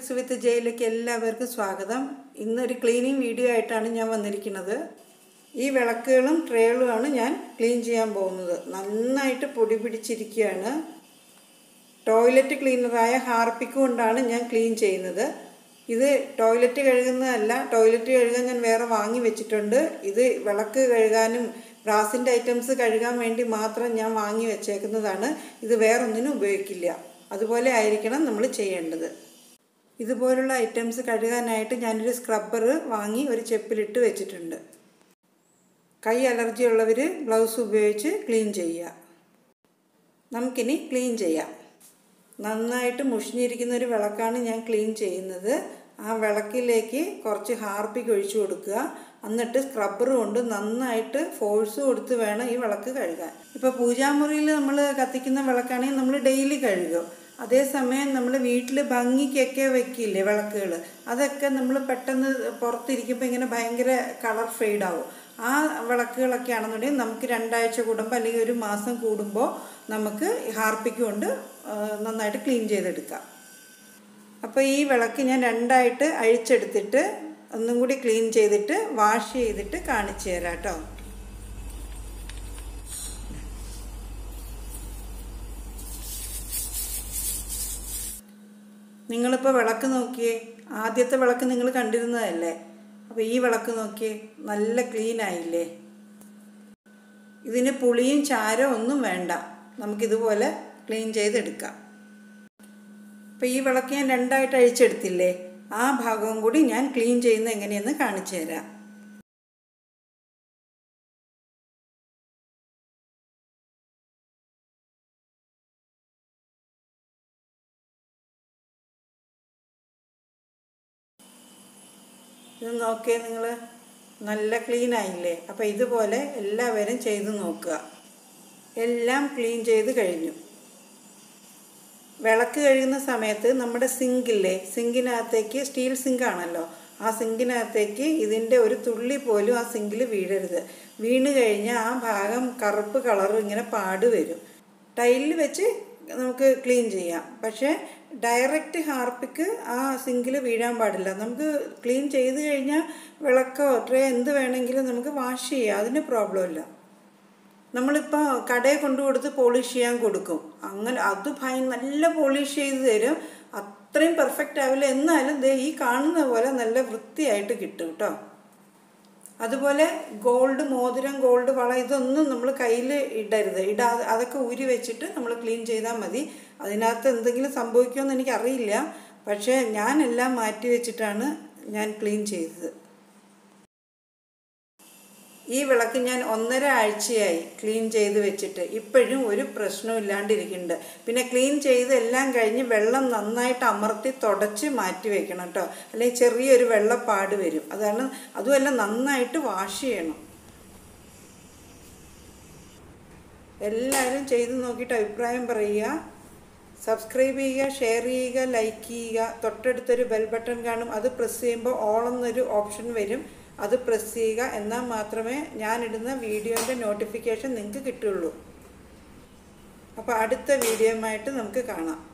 tricks വിത്ത് ജയിലേക്ക് എല്ലാവർക്കും സ്വാഗതം ഇന്നൊരു ക്ലീനിങ് വീഡിയോ ആയിട്ടാണ് ഞാൻ വന്നിരിക്കുന്നത് ഈ വിളക്കുകളും ട്രേകളുമാണ് ഞാൻ ക്ലീൻ ചെയ്യാൻ പോകുന്നത് നന്നായിട്ട് പൊടി പിടിച്ചിരിക്കുകയാണ് ടോയ്ലറ്റ് ക്ലീനറായ ഹാർപ്പിക്ക് കൊണ്ടാണ് ഞാൻ ക്ലീൻ ചെയ്യുന്നത് ഇത് ടോയ്ലറ്റ് കഴുകുന്നതല്ല ടോയ്ലറ്റ് കഴുകാൻ ഞാൻ വേറെ വാങ്ങി വെച്ചിട്ടുണ്ട് ഇത് വിളക്ക് കഴുകാനും ബ്രാസിൻ്റെ ഐറ്റംസ് കഴുകാൻ വേണ്ടി മാത്രം ഞാൻ വാങ്ങി വെച്ചേക്കുന്നതാണ് ഇത് വേറൊന്നിനും ഉപയോഗിക്കില്ല അതുപോലെ ആയിരിക്കണം നമ്മൾ ചെയ്യേണ്ടത് ഇതുപോലുള്ള ഐറ്റംസ് കഴുകാനായിട്ട് ഞാനൊരു സ്ക്രബ്ബർ വാങ്ങി ഒരു ചെപ്പിലിട്ട് വെച്ചിട്ടുണ്ട് കൈ അലർജി ഉള്ളവർ ഗ്ലൗസ് ഉപയോഗിച്ച് ക്ലീൻ ചെയ്യുക നമുക്കിനി ക്ലീൻ ചെയ്യാം നന്നായിട്ട് മുഷിഞ്ഞിരിക്കുന്ന ഒരു വിളക്കാണ് ഞാൻ ക്ലീൻ ചെയ്യുന്നത് ആ വിളക്കിലേക്ക് കുറച്ച് ഹാർപ്പിക്ക് ഒഴിച്ചു കൊടുക്കുക എന്നിട്ട് സ്ക്രബ്ബർ കൊണ്ട് നന്നായിട്ട് ഫോഴ്സ് കൊടുത്ത് വേണം ഈ വിളക്ക് കഴുകാൻ ഇപ്പോൾ പൂജാമുറിയിൽ നമ്മൾ കത്തിക്കുന്ന വിളക്കാണെങ്കിൽ നമ്മൾ ഡെയിലി കഴുകും അതേസമയം നമ്മൾ വീട്ടിൽ ഭംഗിക്കൊക്കെ വെക്കില്ലേ വിളക്കുകൾ അതൊക്കെ നമ്മൾ പെട്ടെന്ന് പുറത്തിരിക്കുമ്പോൾ ഇങ്ങനെ ഭയങ്കര കളർ ഫെയ്ഡാവും ആ വിളക്കുകളൊക്കെ ആണെന്നുണ്ടെങ്കിൽ നമുക്ക് രണ്ടാഴ്ച കൂടുമ്പോൾ അല്ലെങ്കിൽ ഒരു മാസം കൂടുമ്പോൾ നമുക്ക് ഹാർപ്പിക്ക് കൊണ്ട് നന്നായിട്ട് ക്ലീൻ ചെയ്തെടുക്കാം അപ്പോൾ ഈ വിളക്ക് ഞാൻ രണ്ടായിട്ട് അഴിച്ചെടുത്തിട്ട് ഒന്നും കൂടി ക്ലീൻ ചെയ്തിട്ട് വാഷ് ചെയ്തിട്ട് കാണിച്ചു തരാം കേട്ടോ നിങ്ങളിപ്പോൾ വിളക്ക് നോക്കിയേ ആദ്യത്തെ വിളക്ക് നിങ്ങൾ കണ്ടിരുന്നതല്ലേ അപ്പോൾ ഈ വിളക്ക് നോക്കിയേ നല്ല ക്ലീൻ ആയില്ലേ ഇതിന് പുളിയും ചാരവും ഒന്നും വേണ്ട നമുക്കിതുപോലെ ക്ലീൻ ചെയ്തെടുക്കാം അപ്പോൾ ഈ വിളക്ക് ഞാൻ രണ്ടായിട്ട് അഴിച്ചെടുത്തില്ലേ ആ ഭാഗവും കൂടി ഞാൻ ക്ലീൻ ചെയ്യുന്നത് എങ്ങനെയെന്ന് കാണിച്ചു തരാം ഇത് നോക്കിയേ നിങ്ങൾ നല്ല ക്ലീൻ ആയില്ലേ അപ്പോൾ ഇതുപോലെ എല്ലാവരും ചെയ്ത് നോക്കുക എല്ലാം ക്ലീൻ ചെയ്ത് കഴിഞ്ഞു വിളക്ക് കഴുകുന്ന സമയത്ത് നമ്മുടെ സിങ്കില്ലേ സിങ്കിനകത്തേക്ക് സ്റ്റീൽ സിങ്ക് ആണല്ലോ ആ സിങ്കിനകത്തേക്ക് ഇതിൻ്റെ ഒരു തുള്ളി പോലും ആ സിങ്കിൽ വീഴരുത് വീണ് കഴിഞ്ഞാൽ ആ ഭാഗം കറുപ്പ് കളർ ഇങ്ങനെ പാട് വരും ടൈലിൽ വെച്ച് നമുക്ക് ക്ലീൻ ചെയ്യാം പക്ഷേ ഡയറക്റ്റ് ഹാർപ്പിക്ക് ആ സിങ്കിൽ വീഴാൻ പാടില്ല നമുക്ക് ക്ലീൻ ചെയ്ത് കഴിഞ്ഞാൽ വിളക്കോ ട്രേ എന്ത് വേണമെങ്കിലും നമുക്ക് വാഷ് ചെയ്യാം അതിന് പ്രോബ്ലം ഇല്ല നമ്മളിപ്പോൾ കടയിൽ കൊണ്ടു കൊടുത്ത് പോളിഷ് ചെയ്യാൻ കൊടുക്കും അങ്ങനെ അത് ഭയ നല്ല പോളിഷ് ചെയ്ത് തരും അത്രയും പെർഫെക്റ്റ് ആവില്ല എന്നാലും ദേ ഈ കാണുന്ന പോലെ നല്ല വൃത്തിയായിട്ട് കിട്ടും കേട്ടോ അതുപോലെ ഗോൾഡ് മോതിരം ഗോൾഡ് വള ഇതൊന്നും നമ്മൾ കയ്യിൽ ഇടരുത് ഇടാതെ അതൊക്കെ ഊരി വെച്ചിട്ട് നമ്മൾ ക്ലീൻ ചെയ്താൽ മതി അതിനകത്ത് എന്തെങ്കിലും സംഭവിക്കുമെന്ന് എനിക്കറിയില്ല പക്ഷേ ഞാനെല്ലാം മാറ്റി വെച്ചിട്ടാണ് ഞാൻ ക്ലീൻ ചെയ്തത് ഈ വിളക്ക് ഞാൻ ഒന്നര ആഴ്ചയായി ക്ലീൻ ചെയ്ത് വെച്ചിട്ട് ഇപ്പോഴും ഒരു പ്രശ്നവും ഇല്ലാണ്ടിരിക്കുന്നുണ്ട് പിന്നെ ക്ലീൻ ചെയ്ത് എല്ലാം കഴിഞ്ഞ് വെള്ളം നന്നായിട്ട് അമർത്തി തുടച്ച് മാറ്റി വെക്കണം കേട്ടോ അല്ലെങ്കിൽ ചെറിയൊരു വെള്ളപ്പാട് വരും അതാണ് അതുമല്ല നന്നായിട്ട് വാഷ് ചെയ്യണം എല്ലാവരും ചെയ്ത് നോക്കിയിട്ട് അഭിപ്രായം പറയുക സബ്സ്ക്രൈബ് ചെയ്യുക ഷെയർ ചെയ്യുക ലൈക്ക് ചെയ്യുക തൊട്ടടുത്തൊരു ബെൽ ബട്ടൺ കാണും അത് പ്രസ് ചെയ്യുമ്പോൾ ഓൾ എന്നൊരു ഓപ്ഷൻ വരും അത് പ്രസ് ചെയ്യുക എന്നാൽ മാത്രമേ ഞാനിടുന്ന വീഡിയോൻ്റെ നോട്ടിഫിക്കേഷൻ നിങ്ങൾക്ക് കിട്ടുള്ളൂ അപ്പോൾ അടുത്ത വീഡിയോയുമായിട്ട് നമുക്ക് കാണാം